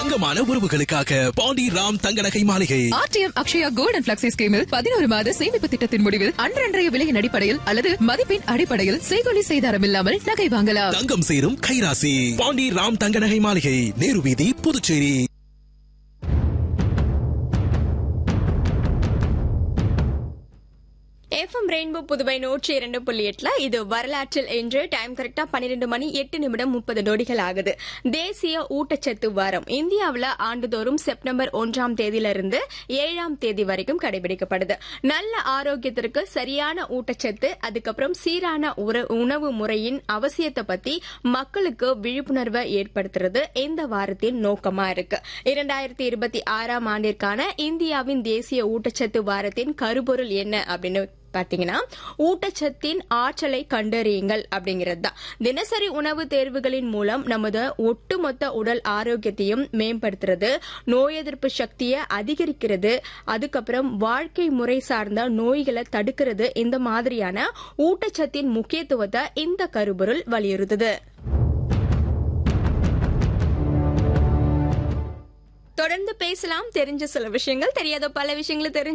தங்கமான உறவுகளுக்காக Pandi Ram Thanga Nagai Maaligai RTM Akshaya gold and flexi ஸ்கீமில் பதினோரு மாத சேமிப்பு திட்டத்தின் முடிவில் அன்றன்றைய விலையின் அடிப்படையில் அல்லது மதிப்பின் அடிப்படையில் செய்கொலி செய்தாரம் இல்லாமல் நகை வாங்கலாம் தங்கம் சேரும் கைராசி பாண்டி ராம் தங்க நகை மாளிகை நேரு வீதி புதுச்சேரி எஃப்எம் ரெயின்போ புதுவை நூற்றி இரண்டு புள்ளி எட்டுல இது வரலாற்றில் என்று டைம் கரெக்டா பன்னிரெண்டு மணி எட்டு நிமிடம் முப்பது நொடிகள் ஆகுது தேசிய ஊட்டச்சத்து வாரம் இந்தியாவில் ஆண்டுதோறும் செப்டம்பர் ஒன்றாம் தேதியிலிருந்து ஏழாம் தேதி வரைக்கும் கடைபிடிக்கப்படுது நல்ல ஆரோக்கியத்திற்கு சரியான ஊட்டச்சத்து அதுக்கப்புறம் சீரான உற- உணவு முறையின் அவசியத்தை பத்தி மக்களுக்கு விழிப்புணர்வை ஏற்படுத்துறது இந்த வாரத்தின் நோக்கமா இருக்கு இரண்டாயிரத்தி இருபத்தி ஆறாம் ஆண்டிற்கான இந்தியாவின் தேசிய ஊட்டச்சத்து வாரத்தின் கருப்பொருள் என்ன அப்படின்னு பாத்தீங்கன்னா ஊட்டச்சத்தின் ஆற்றலை கண்டறியுங்கள் அப்படிங்கிறது தான் தினசரி உணவு தேர்வுகளின் மூலம் நமது ஒட்டுமொத்த உடல் ஆரோக்கியத்தையும் மேம்படுத்துறது நோய் எதிர்ப்பு சக்தியை அதிகரிக்கிறது அதுக்கப்புறம் வாழ்க்கை முறை சார்ந்த நோய்களை தடுக்கிறது இந்த மாதிரியான ஊட்டச்சத்தின் முக்கியத்துவத்தை இந்த கருப்பொருள் வலியுறுத்துது தொடர்ந்து பேசலாம் தெரிஞ்ச சில விஷயங்கள் தெரியாத பல விஷயங்களை தெரிஞ்சு